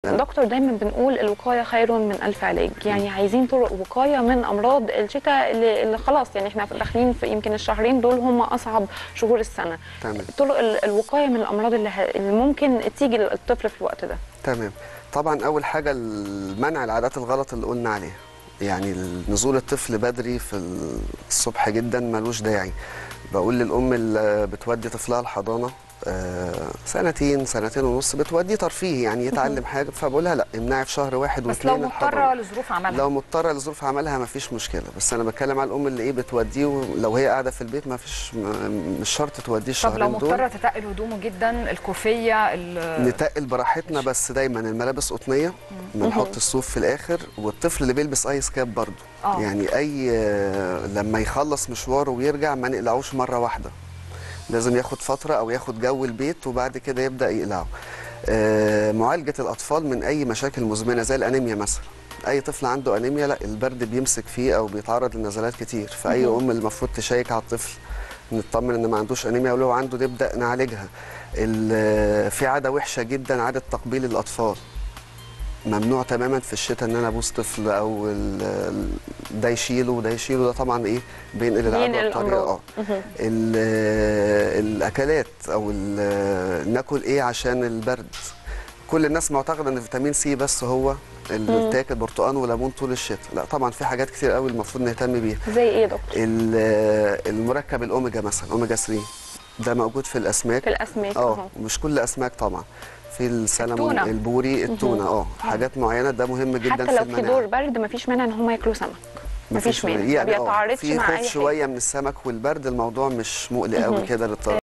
دكتور دايما بنقول الوقايه خير من الف علاج يعني عايزين طرق وقايه من امراض الشتاء اللي, اللي خلاص يعني احنا داخلين في يمكن الشهرين دول هم اصعب شهور السنه تمام طرق ال- الوقايه من الامراض اللي, ه... اللي ممكن تيجي للطفل في الوقت ده تمام طبعا اول حاجه منع العادات الغلط اللي قلنا عليها يعني نزول الطفل بدري في الصبح جدا ملوش داعي بقول للام اللي بتودي طفلها الحضانه آه، سنتين سنتين ونص بتوديه ترفيه يعني يتعلم حاجه فبقول لها لا امنعي في شهر واحد بس لو واثنين مضطره الحضانة. لظروف عملها لو مضطره لظروف عملها مفيش مشكله بس انا بتكلم على الام اللي ايه بتوديه ولو هي قاعده في البيت مفيش م- مش شرط توديه طب الشهرين لو دول مضطره تتقل هدومه جدا الكوفيه ال- نتقل براحتنا بس دايما الملابس قطنيه بنحط الصوف في الاخر والطفل اللي بيلبس ايس كاب برضه آه. يعني اي آه، لما يخلص مشواره ويرجع ما نقلعوش مره واحده لازم ياخد فتره او ياخد جو البيت وبعد كده يبدا يقلعه آه، معالجه الاطفال من اي مشاكل مزمنه زي الانيميا مثلا اي طفل عنده انيميا لا البرد بيمسك فيه او بيتعرض لنزلات كتير فاي ام المفروض تشيك على الطفل نطمن ان ما عندوش انيميا ولو عنده نبدا نعالجها ال- في عاده وحشه جدا عاده تقبيل الاطفال ممنوع تماما في الشتاء ان انا ابوس طفل او ال- ال- ده يشيله وده يشيله ده طبعا ايه بينقل بينقل العدوى بطريقه الأمراض. اه ال- الاكلات او ال- ناكل ايه عشان البرد كل الناس معتقده ان فيتامين سي بس هو اللي بتاكل برتقان وليمون طول الشتاء لا طبعا في حاجات كتير قوي المفروض نهتم بيها زي ايه يا دكتور ال- المركب الاوميجا مثلا اوميجا 3 ده موجود في الاسماك في الاسماك اه أهو. مش كل الاسماك طبعا في السلمون التونة. البوري التونه اه حاجات معينه ده مهم جدا حتى في لو في المناعه دور برد مفيش مانع ان هم ياكلوا سمك مفيش مانع ما يعني اه بيتعارضش في مع خوف اي حاجه شويه من السمك والبرد الموضوع مش مقلق قوي كده للطرف